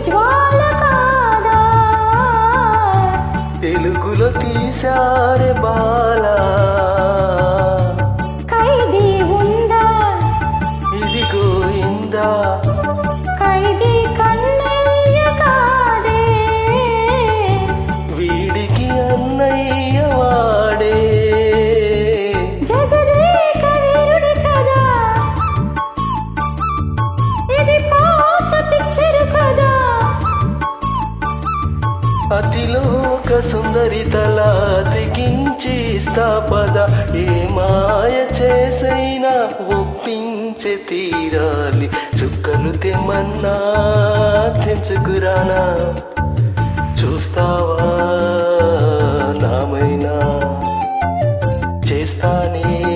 జ్వాల కాదా తెలుగులో తీశారే బాలా ఖైదీ ఉందా ఇది గోయిందా ఖైదీ కన్నయ్య కాదే వీడికి అన్నయ్య వాడే జగదేక వీరుడి కదా ఇది పాత పిక్చర్ కదా అతిలోక సుందరి తల తెగించి స్థాపద ఏ మాయ చేసైనా ఒప్పించే తీరాలి చుక్కలు తెమ్మన్నా తెంచుకురానా చూస్తావా నామైనా చేస్తానే